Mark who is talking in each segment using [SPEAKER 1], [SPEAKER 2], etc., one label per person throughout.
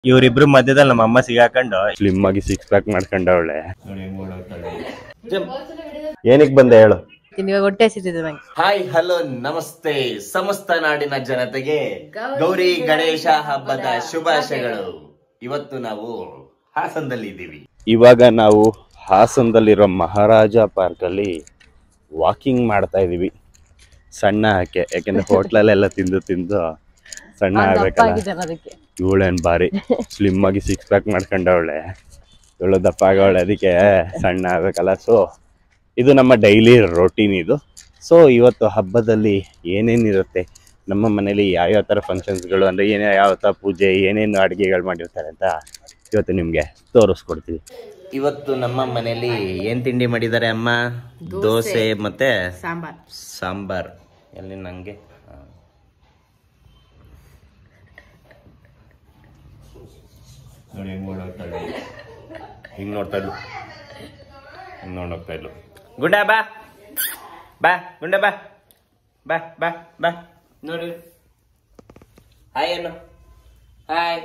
[SPEAKER 1] ಇವ್ರಿಬ್ರು ಮಧ್ಯದಲ್ಲಿ ನಮ್ಮ ಅಮ್ಮ ಸಿಗಾಕೊಂಡು
[SPEAKER 2] ಸ್ಲಿಮ್ ಆಗಿ ಸಿಕ್ಸ್ ಪ್ಯಾಕ್ ಮಾಡ್ಕೊಂಡವಳೆ
[SPEAKER 1] ಏನಕ್ ಬಂದೆ ಹೇಳು
[SPEAKER 3] ಇವಾಗ ಹೊಟ್ಟೆ ಹಸಿತಿದೆ ನಂಗೆ
[SPEAKER 1] ಹಾಯ್ ಹಲೋ ನಮಸ್ತೆ ಸಮಸ್ತ ನಾಡಿನ ಜನತೆಗೆ ಗೌರಿ ಗಣೇಶ ಹಬ್ಬದ ಶುಭಾಶಯಗಳು ಇವತ್ತು ನಾವು ಹಾಸನದಲ್ಲಿ ಇದ್ದೀವಿ
[SPEAKER 2] ಇವಾಗ ನಾವು ಹಾಸನದಲ್ಲಿರೋ ಮಹಾರಾಜ ಪಾರ್ಕ್ ಅಲ್ಲಿ ವಾಕಿಂಗ್ ಮಾಡ್ತಾ ಇದೀವಿ ಸಣ್ಣ ಹಾಕೆ ಯಾಕೆಂದ್ರೆ ಹೋಟ್ಲಲ್ಲೆಲ್ಲ ತಿಂದು ತಿಂದು ಸಣ್ಣ ಆಗ್ಬೇಕಲ್ಲ
[SPEAKER 3] ಆಗಿದ್ದಾನೆ ಅದಕ್ಕೆ
[SPEAKER 2] ಇವಳೇನ್ ಬಾರಿ ಸ್ಲಿಮ್ ಆಗಿ ಸಿಕ್ಸ್ ಪ್ಯಾಕ್ ಮಾಡ್ಕೊಂಡವಳೆ ಇವಳು ದಪ್ಪ ಆಗವಳೆ ಅದಕ್ಕೆ ಸಣ್ಣ ಆಗ್ಬೇಕಲ್ಲ ಸೊ ಇದು ನಮ್ಮ ಡೈಲಿ ರೊಟೀನ್ ಇದು ಸೊ ಇವತ್ತು ಹಬ್ಬದಲ್ಲಿ ಏನೇನಿರುತ್ತೆ ನಮ್ಮ ಮನೇಲಿ ಯಾವ್ಯಾವ ಥರ ಫಂಕ್ಷನ್ಸ್ಗಳು ಅಂದರೆ ಏನೇ ಯಾವ ಥರ ಪೂಜೆ ಏನೇನು ಅಡುಗೆಗಳು ಮಾಡಿರ್ತಾರೆ ಅಂತ ಇವತ್ತು ನಿಮಗೆ ತೋರಿಸ್ಕೊಡ್ತೀವಿ
[SPEAKER 1] ಇವತ್ತು ನಮ್ಮ ಮನೆಯಲ್ಲಿ ಏನ್ ತಿಂಡಿ ಮಾಡಿದ್ದಾರೆ ಅಮ್ಮ ದೋಸೆ ಮತ್ತೆ
[SPEAKER 3] ಸಾಂಬಾರ್
[SPEAKER 1] ಸಾಂಬಾರ್ ಎಲ್ಲಿ ನಂಗೆ ಹಾ. ನೋಡಿ ಹೆಂಗ್ ನೋಡ್ತಾ ಇದ್ಲು ಹಿಂಗ್ ನೋಡ್ತಾ ಇದ್ಲು ಹಿಂಗ್ ನೋಡೋಗ್ತಾ ಇದ್ಲು ಗುಂಡ ಬಾ ಬಾ ಗುಂಡ ಬಾ ಬಾ ಬಾ ಬಾ ನೋಡಿ ಹಾಯ್ ಏನು ಹಾಯ್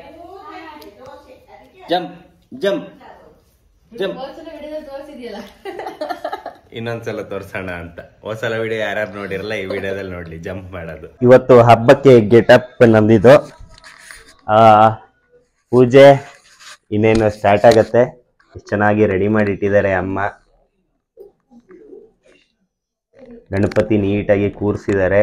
[SPEAKER 1] ಜಂಪ್ ಜಂಪ್ ಜಂಪ್ ಇನ್ನೊಂದ್ಸಲ ತೋರ್ಸೋಣ ಅಂತ ಹೋದ್ಸಲ ವಿಡಿಯೋ ಯಾರ್ಯಾರು ನೋಡಿರಲ್ಲ ಈ ವಿಡಿಯೋದಲ್ಲಿ ನೋಡ್ಲಿ ಜಂಪ್ ಮಾಡೋದು ಇವತ್ತು ಹಬ್ಬಕ್ಕೆ ಗೆಟಪ್ ನಂದಿದ್ದು ಆ, ಪೂಜೆ ಇನ್ನೇನು ಸ್ಟಾರ್ಟ್ ಆಗತ್ತೆ ಎಷ್ಟ್ ಚೆನ್ನಾಗಿ ರೆಡಿ ಮಾಡಿ ಇಟ್ಟಿದ್ದಾರೆ ಅಮ್ಮ ಗಣಪತಿ ನೀಟಾಗಿ ಕೂರಿಸಿದ್ದಾರೆ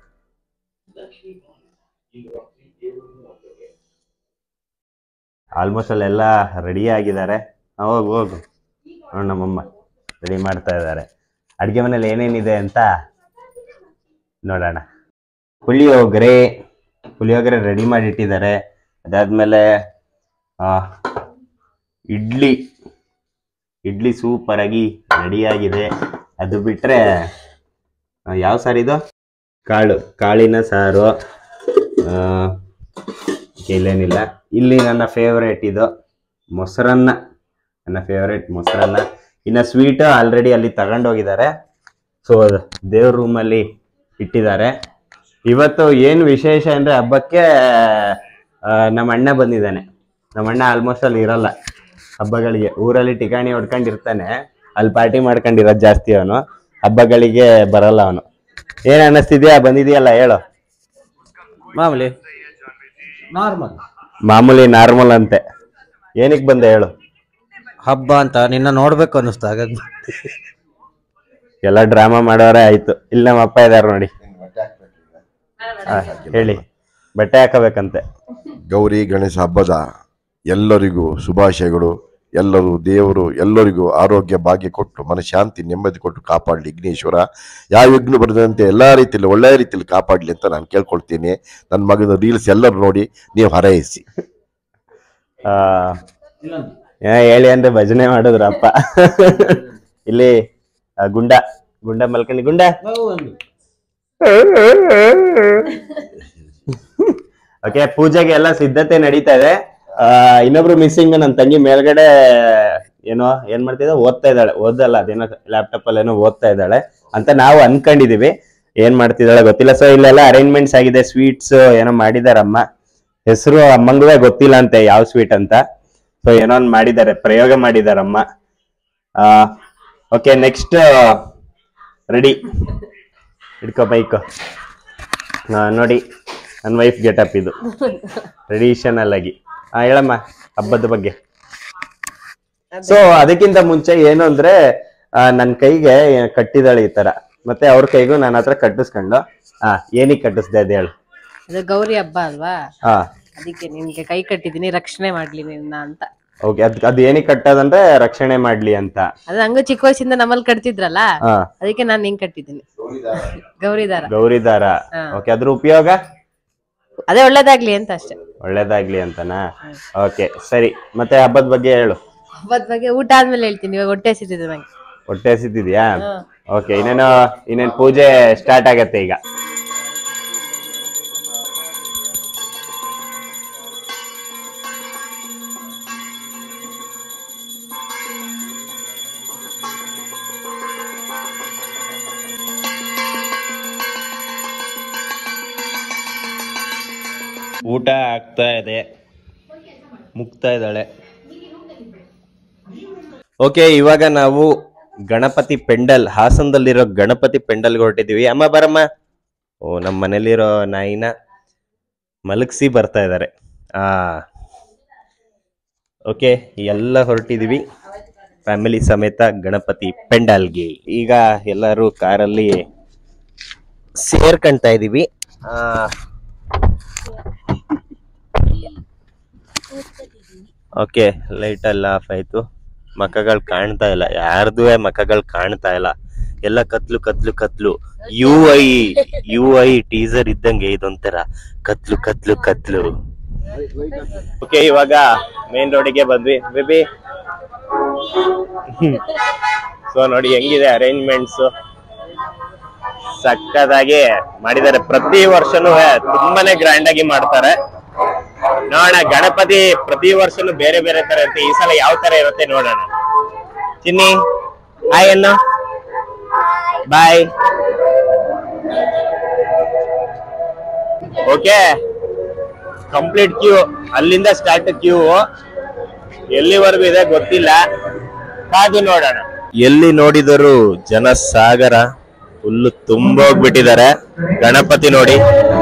[SPEAKER 1] ಆಲ್ಮೋಸ್ಟ್ ಅಲ್ಲೆಲ್ಲ ರೆಡಿ ಆಗಿದ್ದಾರೆ ಆ, ಹೋಗು ಹೋಗು ನೋಡು ನಮ್ಮಮ್ಮ ರೆಡಿ ಮಾಡ್ತಾ ಇದ್ದಾರೆ ಅಡುಗೆ ಮನೇಲಿ ಏನೇನಿದೆ ಅಂತ ನೋಡೋಣ ಪುಳಿಯೋಗರೆ ಪುಳಿಯೋಗರೆ ರೆಡಿ ಮಾಡಿ ಇಟ್ಟಿದ್ದಾರೆ ಅದಾದ್ಮೇಲೆ ಆ, ಇಡ್ಲಿ ಇಡ್ಲಿ ಸೂಪರ್ ಆಗಿ ರೆಡಿ ಆಗಿದೆ ಅದು ಬಿಟ್ರೆ ಆ, ಯಾವ ಸಾರು ಇದು ಕಾಳು ಕಾಳಿನ ಸಾರು ಆ, ಇಲ್ಲೇನಿಲ್ಲ ಇಲ್ಲಿ ನನ್ನ ಫೇವ್ರೇಟ್ ಇದು ಮೊಸರನ್ನ ನನ್ನ ಫೇವ್ರೇಟ್ ಮೊಸರನ್ನ ಇನ್ನು ಸ್ವೀಟ್ ಆಲ್ರೆಡಿ ಅಲ್ಲಿ ತಗೊಂಡೋಗಿದ್ದಾರೆ ಸೊ ದೇವ್ರ ರೂಮಲ್ಲಿ ಇಟ್ಟಿದ್ದಾರೆ ಇವತ್ತು ಏನು ವಿಶೇಷ ಅಂದರೆ ಹಬ್ಬಕ್ಕೆ ಆ, ನಮ್ಮ ಅಣ್ಣ ಬಂದಿದ್ದಾನೆ ನಮ್ಮ ಅಣ್ಣ ಆಲ್ಮೋಸ್ಟ್ ಅಲ್ಲಿ ಇರಲ್ಲ ಹಬ್ಬಗಳಿಗೆ ಊರಲ್ಲಿ ಟಿಕಾಣಿ ಹೊಡ್ಕೊಂಡಿರ್ತಾನೆ ಅಲ್ಲಿ ಪಾರ್ಟಿ ಮಾಡ್ಕೊಂಡಿರೋದು ಜಾಸ್ತಿ ಅವನು ಹಬ್ಬಗಳಿಗೆ ಬರಲ್ಲ ಅವನು ಏನು ಅನ್ನಿಸ್ತಿದ್ಯಾ ಬಂದಿದೆಯಲ್ಲ ಹೇಳು
[SPEAKER 4] ಮಾಮೂಲಿ ನಾರ್ಮಲ್
[SPEAKER 1] ಮಾಮೂಲಿ ನಾರ್ಮಲ್ ಅಂತೆ ಏನಕ್ಕೆ ಬಂದೆ ಹೇಳು
[SPEAKER 4] ಹಬ್ಬ ಅಂತ ನಿನ್ನ ನೋಡ್ಬೇಕು ಅನ್ನಿಸ್ತು ಹಾಗಾಗಿ
[SPEAKER 1] ಎಲ್ಲ ಡ್ರಾಮಾ ಮಾಡೋರೆ ಆಯ್ತು ಇಲ್ಲಿ ನಮ್ಮ ಅಪ್ಪ ಇದಾರೆ ನೋಡಿ ಆ, ಹೇಳಿ ಬಟ್ಟೆ ಹಾಕಬೇಕಂತೆ
[SPEAKER 5] ಗೌರಿ ಗಣೇಶ ಹಬ್ಬದ ಎಲ್ಲರಿಗೂ ಶುಭಾಶಯಗಳು ಎಲ್ಲರೂ ದೇವರು ಎಲ್ಲರಿಗೂ ಆರೋಗ್ಯ ಭಾಗ್ಯ ಕೊಟ್ಟು ಮನಶಾಂತಿ ನೆಮ್ಮದಿ ಕೊಟ್ಟು ಕಾಪಾಡಲಿ ವಿಘ್ನೇಶ್ವರ ಯಾವ ವಿಘ್ನ ಬರದಂತೆ ಎಲ್ಲ ರೀತಿಯಲ್ಲಿ ಒಳ್ಳೆಯ ರೀತಿಯಲ್ಲಿ ಕಾಪಾಡಲಿ ಅಂತ ನಾನು ಕೇಳ್ಕೊಳ್ತೀನಿ ನನ್ನ ಮಗನ ರೀಲ್ಸ್ ಎಲ್ಲರೂ ನೋಡಿ ನೀವು ಹರಯಿಸಿ
[SPEAKER 1] ಆ, ಏ, ಹೇಳಿ ಅಂದ್ರೆ ಭಜನೆ ಮಾಡಿದ್ರು ಅಪ್ಪ ಇಲ್ಲಿ ಆ, ಗುಂಡ ಗುಂಡ ಮಲ್ಕಂಡಿ ಗುಂಡ ಓಕೆ ಪೂಜೆಗೆ ಎಲ್ಲ ಸಿದ್ಧತೆ ನಡೀತಾ ಇದೆ ಆ, ಇನ್ನೊಬ್ರು ಮಿಸ್ಸಿಂಗ್ ನನ್ನ ತಂಗಿ ಮೇಲ್ಗಡೆ ಏನೋ ಏನ್ ಮಾಡ್ತಿದ್ದ ಓದ್ತಾ ಇದ್ದಾಳೆ ಓದಲ್ಲ ಅದೇನೋ ಲ್ಯಾಪ್ಟಾಪ್ ಅಲ್ಲಿ ಏನೋ ಓದ್ತಾ ಇದ್ದಾಳೆ ಅಂತ ನಾವು ಅನ್ಕೊಂಡಿದೀವಿ ಏನ್ ಮಾಡ್ತಿದ್ದಾಳೆ ಗೊತ್ತಿಲ್ಲ ಸೊ ಇಲ್ಲೆಲ್ಲ ಅರೇಂಜ್ಮೆಂಟ್ಸ್ ಆಗಿದೆ ಸ್ವೀಟ್ಸ್ ಏನೋ ಮಾಡಿದಾರಮ್ಮ ಹೆಸರು ಅಮ್ಮಂಗುವೆ ಗೊತ್ತಿಲ್ಲ ಅಂತೆ ಯಾವ ಸ್ವೀಟ್ ಅಂತ ಸೊ ಏನೋ ಒಂದ್ ಮಾಡಿದ್ದಾರೆ ಪ್ರಯೋಗ ಮಾಡಿದಾರಮ್ಮ ಆ ಓಕೆ ನೆಕ್ಸ್ಟ್ ರೆಡಿ ಹಿಡ್ಕೋ ಬೈಕ್ ನೋಡಿ ನನ್ನ ವೈಫ್ ಗೆಟಪ್ ಇದು ಟ್ರೆಡಿಷನಲ್ ಆಗಿ ಹಾ ಹೇಳಮ್ಮ ಹಬ್ಬದ ಬಗ್ಗೆ ಸೊ ಅದಕ್ಕಿಂತ ಮುಂಚೆ ಏನು ಅಂದ್ರೆ ನನ್ನ ಕೈಗೆ ಕಟ್ಟಿದಾಳೆ ಈ ತರ ಮತ್ತೆ ಅವ್ರ ಕೈಗೂ ನನ್ನ ಹತ್ರ ಕಟ್ಟಿಸ್ಕೊಂಡು ಹಾ ಏನಿಗೆ ಕಟ್ಟಿಸ್ದೆ ಅದ್ ಹೇಳು
[SPEAKER 3] ಅದು ಗೌರಿ ಹಬ್ಬ ಅಲ್ವಾ
[SPEAKER 1] ಹಾ
[SPEAKER 3] ಅದಕ್ಕೆ ನಿನ್ಗೆ ಕೈ ಕಟ್ಟಿದೀನಿ ರಕ್ಷಣೆ ಮಾಡ್ಲಿ ನಿನ್ನ ಅಂತ
[SPEAKER 1] ಓಕೆ ಅದ್ ಅದ್ ಏನಿಗೆ ಕಟ್ಟೋದಂದ್ರೆ ರಕ್ಷಣೆ ಮಾಡ್ಲಿ ಅಂತ
[SPEAKER 3] ಅದು ಹಂಗ ಚಿಕ್ಕ ವಯಸ್ಸಿಂದ ನಮ್ಮಲ್ಲಿ ಕಟ್ತಿದ್ರಲ್ಲ
[SPEAKER 1] ಹಾ
[SPEAKER 3] ಅದಕ್ಕೆ ನಾನು ಹಿಂಗ್ ಕಟ್ಟಿದ್ದೀನಿ ಗೌರಿ ದಾರ
[SPEAKER 1] ಗೌರಿ ದಾರ
[SPEAKER 3] ಹಾ.
[SPEAKER 1] ಓಕೆ ಅದ್ರ ಉಪಯೋಗ
[SPEAKER 3] ಅದೇ ಒಳ್ಳೇದಾಗ್ಲಿ ಅಂತ ಅಷ್ಟೇ
[SPEAKER 1] ಒಳ್ಳೇದಾಗ್ಲಿ ಅಂತನಾ ಓಕೆ ಸರಿ ಮತ್ತೆ ಹಬ್ಬದ ಬಗ್ಗೆ ಹೇಳು
[SPEAKER 3] ಹಬ್ಬದ ಬಗ್ಗೆ ಊಟ ಆದ್ಮೇಲೆ ಹೇಳ್ತೀನಿ ಇವಾಗ ಹೊಟ್ಟೆ ಹಸಿತಿದೆ ನಂಗೆ
[SPEAKER 1] ಹೊಟ್ಟೆ ಹಸಿತಿದ್ಯಾ ಓಕೆ ಇನ್ನೇನು ಇನ್ನೇನು ಪೂಜೆ ಸ್ಟಾರ್ಟ್ ಆಗತ್ತೆ ಈಗ ಊಟ ಆಗ್ತಾ ಇದೆ ಮುಕ್ತಾ ಇದ್ದಾಳೆ ಓಕೆ ಇವಾಗ ನಾವು ಗಣಪತಿ ಪೆಂಡಲ್ ಹಾಸನದಲ್ಲಿರೋ ಗಣಪತಿ ಪೆಂಡಲ್ಗೆ ಹೊರಟಿದೀವಿ ಅಮ್ಮ ಬರಮ್ಮ ಓ ನಮ್ಮ ಮನೇಲಿರೋ ನಾಯಿನ ಮಲಗಿಸಿ ಬರ್ತಾ ಇದ್ದಾರೆ ಆ ಓಕೆ ಎಲ್ಲ ಹೊರಟಿದೀವಿ ಫ್ಯಾಮಿಲಿ ಸಮೇತ ಗಣಪತಿ ಪೆಂಡಲ್ಗೆ ಈಗ ಎಲ್ಲರೂ ಕಾರಲ್ಲಿ ಸೇರ್ಕೊಂತಾ ಇದೀವಿ ಆ ಓಕೆ ಲೈಟ್ ಎಲ್ಲ ಆಫ್ ಆಯ್ತು ಮಖಗಳು ಕಾಣ್ತಾ ಇಲ್ಲ ಯಾರ್ದು ಮಖಗಳು ಕಾಣ್ತಾ ಇಲ್ಲ ಎಲ್ಲ ಕತ್ಲು ಕತ್ಲು ಕತ್ಲು U I U I teaser ಇದ್ದಂಗೆ ಇದೊಂಥರ ಕತ್ಲು ಕತ್ಲು ಕತ್ಲು ಓಕೆ ಇವಾಗ ಮೇನ್ ರೋಡಿಗೆ ಬಂದ್ವಿ ಬೇಬಿ ಸೊ ನೋಡಿ ಹೆಂಗಿದೆ ಅರೇಂಜ್ಮೆಂಟ್ಸ್ ಸಕ್ಕದಾಗಿ ಮಾಡಿದ್ದಾರೆ ಪ್ರತಿ ವರ್ಷನೂ ತುಂಬಾನೇ ಗ್ರ್ಯಾಂಡ್ ಆಗಿ ಮಾಡ್ತಾರೆ ನೋಡೋಣ ಗಣಪತಿ ಪ್ರತಿ ವರ್ಷನೂ ಬೇರೆ ಬೇರೆ ತರ ಇರುತ್ತೆ ಈ ಸಲ ಯಾವ ತರ ಇರುತ್ತೆ ನೋಡೋಣ ಚಿನ್ನಿ ಹಾಯ್ ಅನ್ನು ಬಾಯ್ ಓಕೆ ಕಂಪ್ಲೀಟ್ ಕ್ಯೂ ಅಲ್ಲಿಂದ ಸ್ಟಾರ್ಟ್ ಕ್ಯೂ ಎಲ್ಲಿವರೆಗೂ ಇದೆ ಗೊತ್ತಿಲ್ಲ ಕಾದು ನೋಡೋಣ ಎಲ್ಲಿ ನೋಡಿದರೂ ಜನ ಸಾಗರ ಫುಲ್ಲು ತುಂಬೋಗ್ಬಿಟ್ಟಿದ್ದಾರೆ ಗಣಪತಿ ನೋಡಿ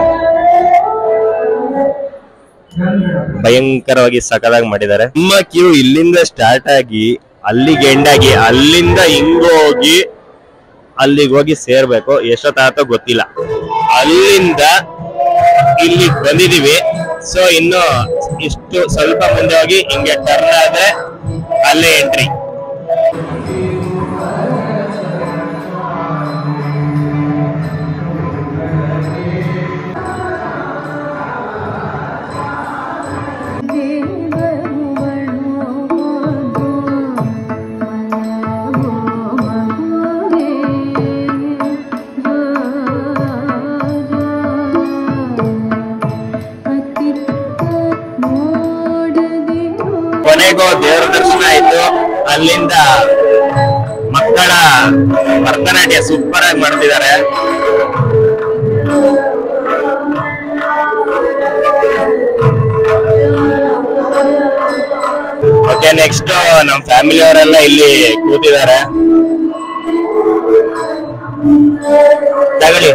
[SPEAKER 1] ಭಯಂಕರವಾಗಿ ಸಕಲಾಗಿ ಮಾಡಿದ್ದಾರೆ ನಮ್ಮ ಕ್ಯೂ ಇಲ್ಲಿಂದ ಸ್ಟಾರ್ಟ್ ಆಗಿ ಅಲ್ಲಿಗೆ ಎಂಡ್ ಆಗಿ ಅಲ್ಲಿಂದ ಹಿಂಗೋಗಿ ಅಲ್ಲಿಗೆ ಹೋಗಿ ಸೇರ್ಬೇಕು ಎಷ್ಟೊತ್ತಾಗತ್ತೋ ಗೊತ್ತಿಲ್ಲ ಅಲ್ಲಿಂದ ಇಲ್ಲಿಗೆ ಬಂದಿದೀವಿ ಸೊ ಇನ್ನು ಇಷ್ಟು ಸ್ವಲ್ಪ ಮುಂದೆ ಹೋಗಿ ಹಿಂಗೆ ಟರ್ನ್ ಆದ್ರೆ ಅಲ್ಲೇ ಎಂಟ್ರಿ ಕೊನೆಗೂ ದೇವರ ದರ್ಶನ ಆಯ್ತು ಅಲ್ಲಿಂದ ಮಕ್ಕಳ ಭರತನಾಟ್ಯ ಸೂಪರ್ ಆಗಿ ಮಾಡ್ತಿದ್ದಾರೆ ಓಕೆ ನೆಕ್ಸ್ಟ್ ನಮ್ಮ ಫ್ಯಾಮಿಲಿ ಅವರೆಲ್ಲ ಇಲ್ಲಿ ಕೂತಿದ್ದಾರೆ ತಗೊಳ್ಳಿ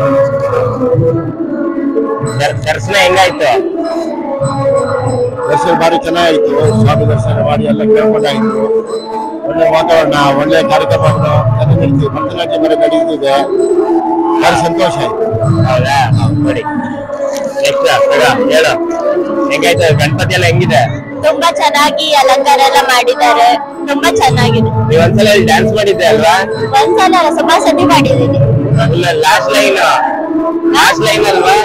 [SPEAKER 1] ದರ್- ದರ್ಶನ ಹೆಂಗಾಯ್ತು
[SPEAKER 5] ದರ್ಶನ ಭಾರಿ ಚೆನ್ನಾಗಿತ್ತು ಸ್ವಾಮಿ ದರ್ಶನ ಮಾಡಿ ಎಲ್ಲ ಕೇಳ್ಕೊಂಡಾಗಿತ್ತು ಒಳ್ಳೆ ವಾತಾವರಣ ಒಳ್ಳೆ ಕಾರ್ಯಕ್ರಮಗಳು ಎಲ್ಲ ನಡೀತಿದೆ ಭರತನಾಟ್ಯ ಬೇರೆ ನಡೀತಿದೆ ಭಾರಿ ಸಂತೋಷ ಆಯ್ತು
[SPEAKER 1] ಹೌದಾ ನೋಡಿ ನೆಕ್ಸ್ಟ್ ಹೇಳು ಹೆಂಗಾಯ್ತು ಗಣಪತಿ ಎಲ್ಲ ಹೆಂಗಿದೆ
[SPEAKER 6] ತುಂಬಾ ಚೆನ್ನಾಗಿ ಅಲಂಕಾರ ಎಲ್ಲ ಮಾಡಿದ್ದಾರೆ ತುಂಬಾ ಚೆನ್ನಾಗಿದೆ
[SPEAKER 1] ನೀವ್ ಒಂದ್ಸಲ ಡ್ಯಾನ್ಸ್ ಮಾಡಿದ್ದೆ ಅಲ್ವಾ
[SPEAKER 6] ಒಂದ್ಸಲ ಅಲ್ಲ, ತುಂಬಾ ಸತಿ ಮಾಡಿದ್ದೀನಿ
[SPEAKER 1] ಲಾಸ್ಟ್ ಲೈನ್ ಲಾಸ್ಟ್ ಲೈನ್ ಅಲ್ವಾ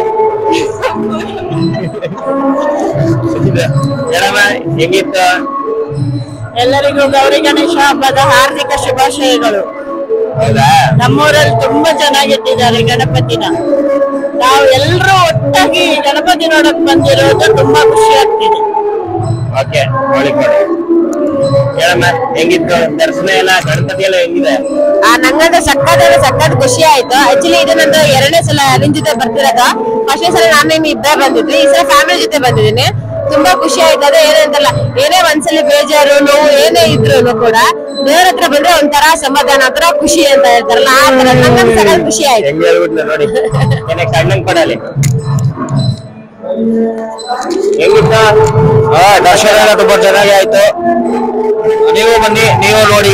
[SPEAKER 1] ಇದೆ. ಹೇಳಮ್ಮ ಹೆಂಗಿತ್ತು
[SPEAKER 6] ಎಲ್ಲರಿಗೂ ಗೌರಿ ಗಣೇಶ ಹಬ್ಬದ ಹಾರ್ದಿಕ ಶುಭಾಶಯಗಳು
[SPEAKER 1] ಹೌದಾ
[SPEAKER 6] ನಮ್ಮೂರಲ್ಲಿ ತುಂಬಾ ಚೆನ್ನಾಗಿಟ್ಟಿದ್ದಾರೆ ಗಣಪತಿನ ನಾವು ಎಲ್ಲರೂ ಒಟ್ಟಾಗಿ ಗಣಪತಿ ನೋಡಕ್ ಬಂದಿರೋದು ತುಂಬಾ ಖುಷಿ ಆಗ್ತಿದೆ
[SPEAKER 1] ಓಕೆ ನೋಡಿ ಕೊಡಿ ಹೇಳಮ್ಮ ಹೆಂಗಿತ್ತು ದರ್ಶನ ಎಲ್ಲ ಗಣಪತಿ ಎಲ್ಲ ಹೆಂಗಿದೆ
[SPEAKER 6] ಆ ನಂಗಂದ್ರೆ ಸಕ್ಕತ್ ಸಕ್ಕತ್ ಖುಷಿ ಆಯ್ತು ಆಕ್ಚುಲಿ ಇದು ನಂದು ಎರಡನೇ ಸಲ ನಿನ್ ಜೊತೆ ಬರ್ತಿರೋದು ಫಸ್ಟ್ನೇ ಸಲ ನಾನು ನಿಮ್ ಇದ್ದೇ ಬಂದಿದ್ವಿ ಈ ಸಲ ಫ್ಯಾಮಿಲಿ ಜೊತೆ ಬಂದಿದ್ದೀನಿ ತುಂಬಾ ಖುಷಿ ಆಯ್ತು ಅದೇ ಏನಂತಲ್ಲ ಏನೇ ಒಂದ್ಸಲಿ ಬೇಜಾರು ನೋವು ಏನೇ ಇದ್ರು ಕೂಡ ದೇವ್ರ ಹತ್ರ ಬಂದ್ರೆ ಒಂಥರ ಸಮಾಧಾನ ಒಂಥರ ಖುಷಿ ಅಂತ ಹೇಳ್ತಾರಲ್ಲ ಆ ತರ ನಂಗಂದ್ರೆ ಸಕ್ಕತ್ ಖುಷಿ ಆಯ್ತು
[SPEAKER 1] ಹೆಂಗ್ ಹೇಳ್ಬಿಟ್ನ ನೋಡಿ ಏನಕ್ಕೆ ಅಣ್ಣಂಗ್ ಕೊಡಲಿ ಹೆಂಗಿತ್ತು ಹಾ ದರ್ಶನ ಎಲ್ಲ ತುಂಬಾ ಚೆನ್ನಾಗಿ ಆಯ್ತು ನೀವು ಬನ್ನಿ ನೀವು ನೋಡಿ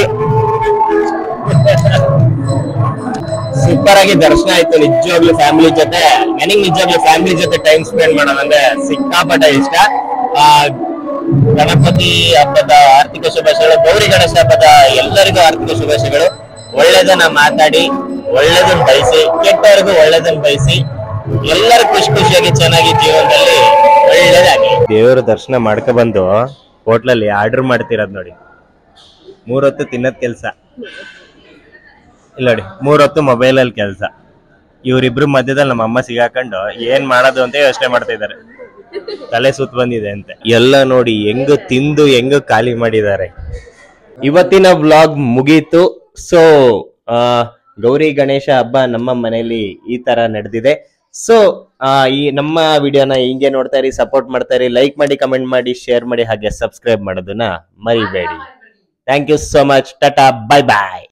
[SPEAKER 1] ಸೂಪರ್ ಆಗಿ ದರ್ಶನ ಆಯ್ತು ನಿಜವಾಗ್ಲೂ ಫ್ಯಾಮಿಲಿ ಜೊತೆ ನನಗ್ ನಿಜವಾಗ್ಲೂ ಫ್ಯಾಮಿಲಿ ಜೊತೆ ಟೈಮ್ ಸ್ಪೆಂಡ್ ಮಾಡೋದಂದ್ರೆ ಸಿಕ್ಕಾಪಟ್ಟೆ ಇಷ್ಟ ಆ ಗಣಪತಿ ಹಬ್ಬದ ಆರ್ಥಿಕ ಶುಭಾಶಯಗಳು ಗೌರಿ ಗಣೇಶ ಹಬ್ಬದ ಎಲ್ಲರಿಗೂ ಆರ್ಥಿಕ ಶುಭಾಶಯಗಳು ಒಳ್ಳೇದನ್ನ ಮಾತಾಡಿ ಒಳ್ಳೇದನ್ನ ಬಯಸಿ ಕೆಟ್ಟವರಿಗೂ ಒಳ್ಳೇದನ್ನ ಬಯಸಿ ಎಲ್ಲರೂ ಖುಷಿ ಖುಷಿಯಾಗಿ ಚೆನ್ನಾಗಿ ಜೀವನದಲ್ಲಿ ಒಳ್ಳೇದಾಗಿ ದೇವರ ದರ್ಶನ ಮಾಡ್ಕೊ ಬಂದು ಹೋಟ್ಲಲ್ಲಿ ಆರ್ಡರ್ ಮಾಡ್ತಿರೋದ್ ನೋಡಿ ಮೂರೊತ್ತು ತಿನ್ನೋದ್ ಕೆಲ್ಸ ಇಲ್ಲ ನೋಡಿ ಮೂರೊತ್ತು ಮೊಬೈಲ್ ಅಲ್ಲಿ ಕೆಲಸ ಇವ್ರಿಬ್ರು ಮಧ್ಯದಲ್ಲಿ ನಮ್ಮ ಅಮ್ಮ ಸಿಗಾಕೊಂಡು ಏನ್ ಮಾಡೋದು ಅಂತ ಯೋಚನೆ ಮಾಡ್ತಾ ಇದ್ದಾರೆ ತಲೆ ಸುತ್ತ ಬಂದಿದೆ ಅಂತ ಎಲ್ಲ ನೋಡಿ ಹೆಂಗ್ ತಿಂದು ಹೆಂಗ್ ಖಾಲಿ ಮಾಡಿದ್ದಾರೆ ಇವತ್ತಿನ ವ್ಲಾಗ್ ಮುಗೀತು ಸೊ ಗೌರಿ ಗಣೇಶ ಹಬ್ಬ ನಮ್ಮ ಮನೆಯಲ್ಲಿ ಈ ತರ ನಡೆದಿದೆ ಸೊ ಆ, ಈ ನಮ್ಮ ವಿಡಿಯೋನ ಹಿಂಗೆ ನೋಡ್ತಾ ಇರಿ ಸಪೋರ್ಟ್ ಮಾಡ್ತಾ ಇರಿ ಲೈಕ್ ಮಾಡಿ ಕಮೆಂಟ್ ಮಾಡಿ ಶೇರ್ ಮಾಡಿ ಹಾಗೆ ಸಬ್ಸ್ಕ್ರೈಬ್ ಮಾಡೋದನ್ನ ಮರಿಬೇಡಿ thank you so much tata bye bye